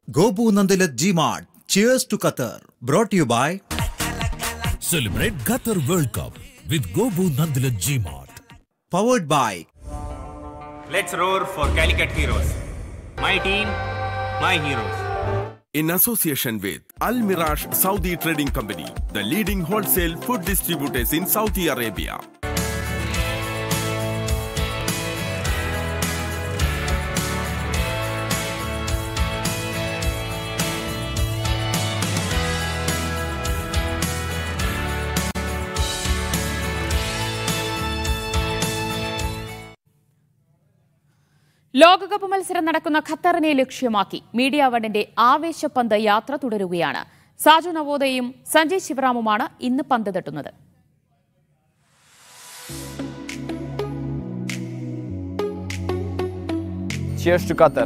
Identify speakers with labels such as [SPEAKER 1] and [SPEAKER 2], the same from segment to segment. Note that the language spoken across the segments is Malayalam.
[SPEAKER 1] Gobu Nandilat Gmart. Cheers to Qatar. Brought to you by
[SPEAKER 2] Celebrate Qatar World Cup with Gobu Nandilat Gmart.
[SPEAKER 1] Powered by
[SPEAKER 3] Let's roar for Calicut Heroes. My team, my heroes.
[SPEAKER 4] in association with Al Mirage Saudi Trading Company, the leading wholesale food distributors in Saudi Arabia.
[SPEAKER 5] ലോകകപ്പ് മത്സരം നടക്കുന്ന ഖത്തറിനെ ലക്ഷ്യമാക്കി മീഡിയ വണ്ണിന്റെ ആവേശപന്ത് യാത്ര തുടരുകയാണ് സാജു നവോദയും സഞ്ജയ് ശിവറാമുമാണ് ഇന്ന് പന്ത് തട്ടുന്നത്
[SPEAKER 6] Cheers to Qatar.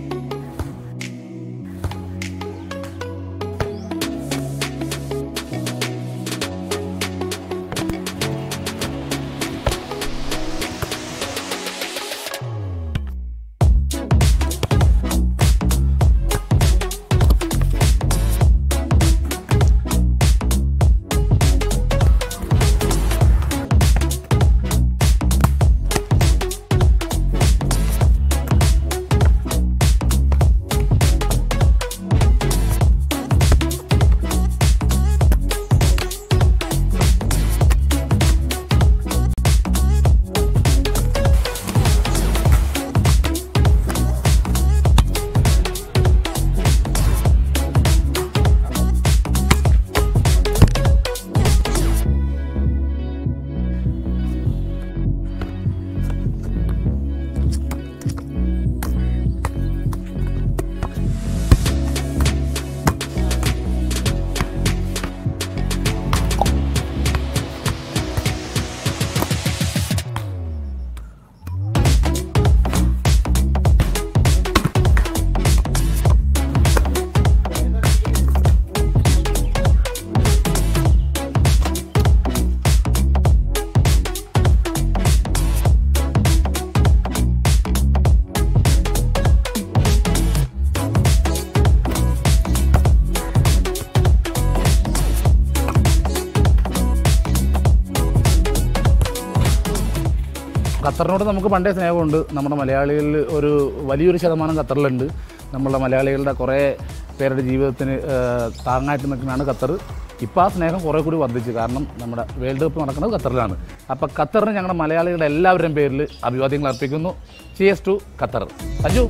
[SPEAKER 7] ഖത്തറിനോട് നമുക്ക് പണ്ടേ സ്നേഹമുണ്ട് നമ്മുടെ മലയാളികളിൽ ഒരു വലിയൊരു ശതമാനം ഖത്തറിലുണ്ട് നമ്മളുടെ മലയാളികളുടെ കുറേ പേരുടെ ജീവിതത്തിന് ആ, താങ്ങായിട്ട് നിൽക്കുന്നതാണ് ഖത്തർ ഇപ്പോൾ ആ സ്നേഹം കുറേ കൂടി വർദ്ധിച്ചു കാരണം നമ്മുടെ വേൾഡ് കപ്പ് നടക്കുന്നത് ഖത്തറിലാണ് അപ്പോൾ ഖത്തറിന് ഞങ്ങളുടെ മലയാളികളുടെ എല്ലാവരുടെയും പേരിൽ അഭിവാദ്യങ്ങൾ അർപ്പിക്കുന്നു C S to Qatar Aju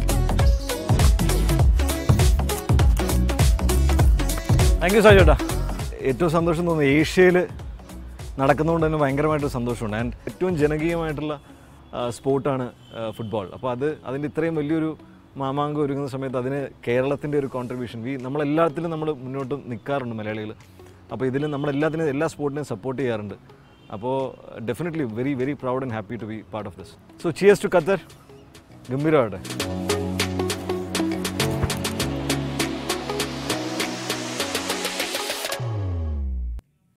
[SPEAKER 8] thank you സാജോട്ടാ ഏറ്റവും സന്തോഷം തോന്നുന്നു ഏഷ്യയിൽ നടക്കുന്നതുകൊണ്ട് തന്നെ ഭയങ്കരമായിട്ട് സന്തോഷമുണ്ട് ആൻഡ് ഏറ്റവും ജനകീയമായിട്ടുള്ള സ്പോർട്ടാണ് ഫുട്ബോൾ അപ്പോൾ അത് അതിൻ്റെ ഇത്രയും വലിയൊരു മാമാങ്കം ഒരുങ്ങുന്ന സമയത്ത് അതിന് കേരളത്തിൻ്റെ ഒരു കോൺട്രിബ്യൂഷൻ വി നമ്മളെല്ലാത്തിലും നമ്മൾ മുന്നോട്ട് നിൽക്കാറുണ്ട് മലയാളികൾ അപ്പോൾ ഇതിൽ നമ്മളെല്ലാത്തിനും എല്ലാ സ്പോർട്ടിനെയും സപ്പോർട്ട് ചെയ്യാറുണ്ട് അപ്പോൾ definitely very very proud and happy to be part of this so cheers to Qatar ഗംഭീരമാവട്ടെ